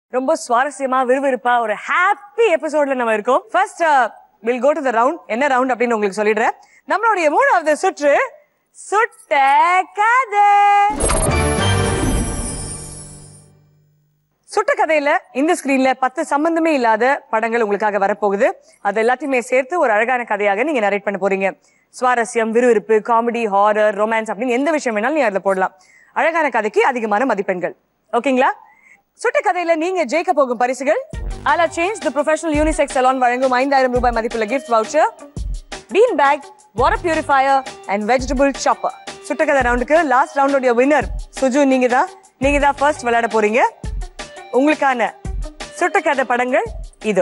ரொம்ப சுவாரஸ்யமா விறுவிறுப்பா ஒரு ஹாப்பி எபிசோட்ல நம்ம இருக்கோம் first will go to the round என்ன ரவுண்ட் அப்படின்னு உங்களுக்கு சொல்லிடுறேன் நம்மளுடைய மூணாவது சுற்று சுட்ட கதை சுட்ட கதையில இந்த ஸ்கிரீன்ல பத்து சம்பந்தமே இல்லாத படங்கள் உங்களுக்காக வரப்போகுது அது எல்லாத்தையுமே சேர்த்து ஒரு அழகான கதையாக நீங்க நரேட் பண்ண போறீங்க சுவாரஸ்யம் விறுவிறுப்பு காமெடி ஹாரர் ரொமான்ஸ் அப்படின்னு எந்த விஷயம் வேணாலும் நீங்க அதுல போடலாம் அழகான கதைக்கு அதிகமான மதிப்பெண்கள் ஓகேங்களா சுட்ட கதையில நீங்க ஜெயிக்க போகும் பரிசுகள் ஆலா change the professional unisex salon வழங்கும் ஐந்தாயிரம் ரூபாய் மதிப்புள்ள gift voucher bean bag water purifier and vegetable chopper சுட்டக்கதை ரவுண்டுக்கு லாஸ்ட் ரவுண்டோட வின்னர் சுஜு நீங்க தான் நீங்க தான் ஃபர்ஸ்ட் விளையாட போறீங்க உங்களுக்கான சுட்டக்கதை படங்கள் இதோ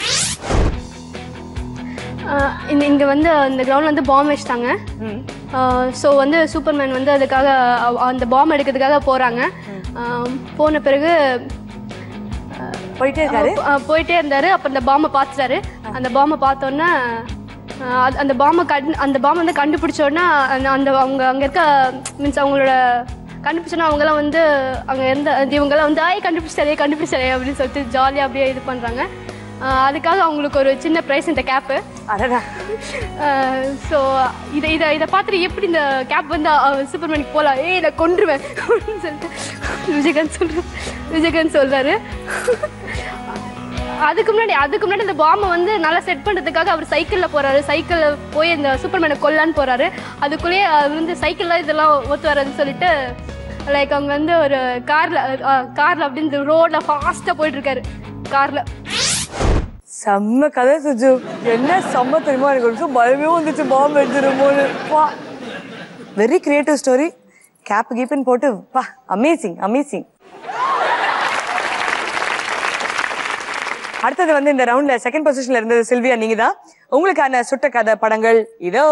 ஆஹ் இந்த இங்கே வந்து இந்த கிரவுண்டில் வந்து பாம் வச்சிட்டாங்க ஸோ வந்து சூப்பர்மேன் வந்து அதுக்காக அவ- அந்த பாம் எடுக்கிறதுக்காக போகிறாங்க போன பிறகு போயிட்டே இருக்காரு ஆஹ் போயிட்டே இருந்தார் அப்போ அந்த பாம்பை பார்த்துட்டாரு அந்த பாம்பை பார்த்தோன்னே அந்த பாம்பை கண் அந்த பாம்பை வந்து கண்டுபிடிச்ச உடனே அந்த அந்த அவங்க அங்கே இருக்க மீன்ஸ் அவங்களோட கண்டுபிடிச்சோன்னா அவங்கெல்லாம் வந்து அங்கே இருந்த இவங்கெல்லாம் வந்து ஆய் கண்டுபிடிச்சாரே கண்டுபிடிச்சாரே அப்படின்னு சொல்லிட்டு ஜாலியாக அப்படியே இது பண்ணுறாங்க அதுக்காக அவங்களுக்கு ஒரு சின்ன ப்ரைஸ் இந்த கேப்பு அடடா ஸோ இதை இதை இதை பார்த்துட்டு எப்படி இந்த கேப் வந்து அவ- சூப்பர்மேனுக்கு போகலாம் ஏய் நான் கொன்றுவேன் அப்படின்னு சொல்லிட்டு விஜயகாந்த் சொல்ற விஜயகாந்த் சொல்றாரு அதுக்கு முன்னாடி அதுக்கு முன்னாடி இந்த பாம்பை வந்து நல்லா செட் பண்ணுறதுக்காக அவர் சைக்கிளில் போறாரு சைக்கிளில் போய் இந்த சூப்பர்மேனை கொல்லான்னு போறாரு அதுக்குள்ளேயே அவர் வந்து சைக்கிளில் இதெல்லாம் ஒத்து வராதுன்னு சொல்லிட்டு லைக் அவங்க வந்து ஒரு காரில் காரில் அப்படி இந்த ரோடில் ஃபாஸ்ட்டாக போயிட்டு இருக்காரு காரில் செம்ம கதை சுஜு என்ன செம்ம தெரியுமா எனக்கு ஒரு நிமிஷம் பயமே வந்துச்சு பாம்பு எடுத்துருமோன்னு வா வெரி கிரியேட்டிவ் ஸ்டோரி கேப் கீப்புன்னு போட்டு வா அமேசிங் அமேசிங் அடுத்தது வந்து இந்த ரவுண்ட்ல செகண்ட் பொசிஷன்ல இருந்தது சில்வியா நீங்க தான் உங்களுக்கான சுட்ட கதை படங்கள் இதோ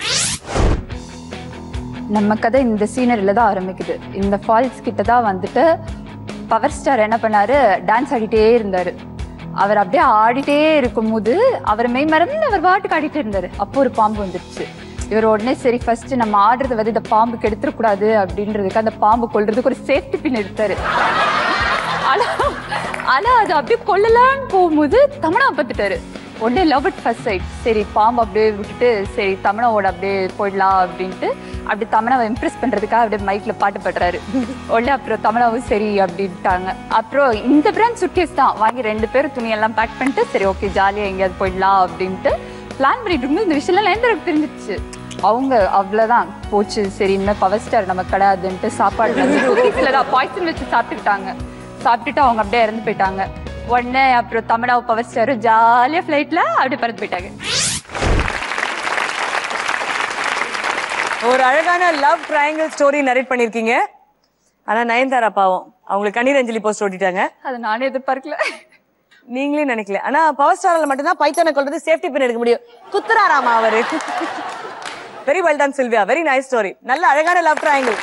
நம்ம கதை இந்த சீனரியில தான் ஆரம்பிக்குது இந்த ஃபால்ஸ் கிட்ட தான் வந்துட்டு பவர் ஸ்டார் என்ன பண்ணாரு டான்ஸ் ஆடிட்டே இருந்தாரு அவர் அப்படியே ஆடிட்டே இருக்கும்போது அவர் மெய் மறந்து அவர் பாட்டுக்கு ஆடிட்டே இருந்தாரு அப்போ ஒரு பாம்பு வந்துருச்சு இவர் உடனே சரி ஃபர்ஸ்ட் நம்ம ஆடுறது வந்து இந்த பாம்புக்கு எடுத்துடக்கூடாது அப்படின்றதுக்கு அந்த பாம்பு கொல்றதுக்கு ஒரு சேஃப்டி பின் எடுத்தாரு ஆனா ஆனா அது அப்படியே கொல்லலான்னு போகும்போது தமனா பார்த்துட்டாரு உடனே லவ் இட் ஃபர்ஸ்ட் சைட் சரி பாம்பு அப்படியே விட்டுட்டு சரி தமனாவோட அப்படியே போயிடலாம் அப்படின்ட்டு அப்படி தமனாவை இம்ப்ரெஸ் பண்றதுக்காக அப்படியே மைக்ல பாட்டு பாடுறாரு உடனே அப்புறம் தமனாவும் சரி அப்படின்ட்டாங்க அப்புறம் இந்த பிராண்ட் சுட்கேஸ் தான் வாங்கி ரெண்டு பேரும் துணியெல்லாம் பேக் பண்ணிட்டு சரி ஓகே ஜாலியா எங்கேயாவது போயிடலாம் அப்படின்ட்டு பிளான் பண்ணிட்டு இருக்கும்போது இந்த விஷயம்லாம் நயன்தாராக்கு தெரிஞ்சிருச்சு அவங்க அவ்வளவுதான் போச்சு சரி இனிமேல் பவர் ஸ்டார் நமக்கு கிடையாதுன்ட்டு சாப்பாடு பாய்சன் வச்சு சாப்பிட்டுக்கிட்டாங்க சாப்பிட்டுட்டு அவங்க அப்படியே இறந்து போயிட்டாங்க உடனே அப்புறம் தமிழாவு பவர் ஸ்டாரும் ஜாலியா ஃப்ளைட்ல அப்படியே பறந்து போயிட்டாங்க ஒரு அழகான லவ் ட்ரையாங்கிள் ஸ்டோரி நரேட் பண்ணிருக்கீங்க ஆனா நயன்தாரா பாவம் அவங்களுக்கு கண்ணீர் அஞ்சலி போஸ்ட் ஓட்டிட்டாங்க அதை நானே எதிர்பார்க்கல நீங்களே நினைக்கல ஆனா பவர் ஸ்டாரால மட்டும்தான் பைத்தானை கொள்றது சேஃப்டி பின் எடுக்க முடியும் குத்துறாராமா அவரு very well done Sylvia very nice story நல்ல அழகான லவ் ட்ரையாங்கிள்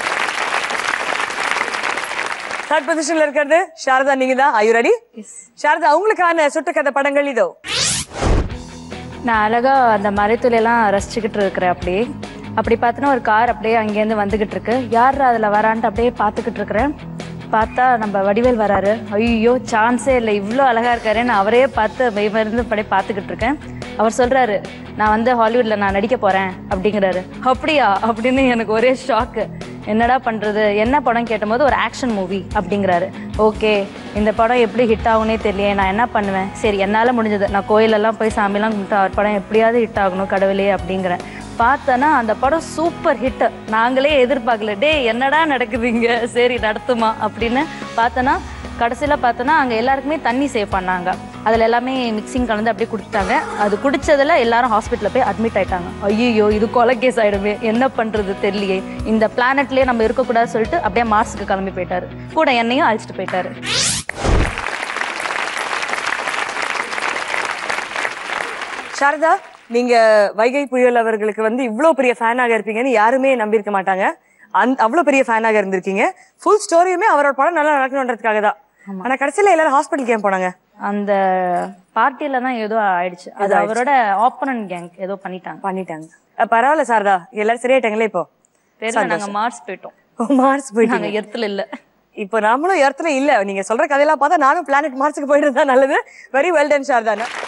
தேர்ட் பொசிஷன்ல இருக்கிறது சாரதா நீங்க தான் ஐயோ ரெடி சாரதா உங்களுக்கான சுட்டுக்கதை படங்கள் இதோ நான் அழகா அந்த மலைத்துளையெல்லாம் ரசிச்சுக்கிட்டு இருக்கிறேன் அப்படியே அப்படி பார்த்தோன்னா ஒரு கார் அப்படியே அங்கேருந்து வந்துகிட்டு இருக்கு யார் அதில் வரான்ட்டு அப்படியே பார்த்துக்கிட்டு இருக்கிறேன் பார்த்தா நம்ம வடிவேல் வராரு ஐயோ சான்ஸே இல்லை இவ்வளோ அழகா இருக்காரு நான் அவரே பார்த்து மெய்மருந்து அப்படியே பார்த்துக்கிட்டு இருக்கேன் அவர் சொல்றாரு நான் வந்து ஹாலிவுட்ல நான் நடிக்க போறேன் அப்படிங்கிறாரு அப்படியா அப்படின்னு எனக்கு ஒரே ஷாக்கு என்னடா பண்றது என்ன படம் கேட்டபோது ஒரு ஆக்ஷன் மூவி அப்படிங்கிறாரு ஓகே இந்த படம் எப்படி ஹிட் ஆகும்னே தெரியலையே நான் என்ன பண்ணுவேன் சரி என்னால் முடிஞ்சது நான் கோயிலெல்லாம் போய் சாமிலாம் கும்பிட்டு அவர் படம் எப்படியாவது ஹிட் ஆகணும் கடவுளே அப்படிங்கிறேன் பார்த்தேன்னா அந்த படம் சூப்பர் ஹிட் நாங்களே எதிர்பார்க்கல டேய் என்னடா நடக்குதுங்க சரி நடத்துமா அப்படின்னு பார்த்தோன்னா கடைசியில் பார்த்தோன்னா அங்கே எல்லாருக்குமே தண்ணி சேவ் பண்ணாங்க அதில் எல்லாமே மிக்சிங் கலந்து அப்படியே கொடுத்துட்டாங்க அது குடிச்சதுல எல்லாரும் ஹாஸ்பிட்டலில் போய் அட்மிட் ஆயிட்டாங்க ஐயோ இது கொலை கேஸ் ஆயிடுமே என்ன பண்ணுறது தெரியலையே இந்த பிளானட்லேயே நம்ம இருக்கக்கூடாது சொல்லிட்டு அப்படியே மார்ஸுக்கு கிளம்பி போயிட்டாரு கூட என்னையும் அழைச்சிட்டு போயிட்டாரு சாரதா நீங்க வைகை புயல் அவர்களுக்கு வந்து இவ்வளவு பெரிய ஃபேனாக இருப்பீங்கன்னு யாருமே நம்பியிருக்க மாட்டாங்க அந்த அவ்வளவு பெரிய ஃபேனாக இருந்திருக்கீங்க ஃபுல் ஸ்டோரியுமே அவரோட படம் நல்லா நடக்கணுன்றதுக்காக தான் ஆனா கடைசியில எல்லாரும் ஹாஸ்பிட்டலுக்கு ஏன் போனாங்க அந்த பார்ட்டியில தான் ஏதோ ஆயிடுச்சு அது அவரோட ஆப்போனன்ட் கேங் ஏதோ பண்ணிட்டாங்க பண்ணிட்டாங்க அஹ் பரவாயில்ல சாரதா எல்லாரும் சரியாயிட்டாங்களே இப்போ தெரியல நாங்க மார்ஸ் போயிட்டோம் மார்ஸ் போயிட்டாங்க நாங்க எர்த்துல இல்ல இப்போ நாமளும் எர்த்துல இல்ல நீங்க சொல்ற கதையெல்லாம் பார்த்தா நானும் பிளானட் மார்ஸுக்கு போயிட்டு தான் நல்லது வெரி வெல் டன் ஷார்தானா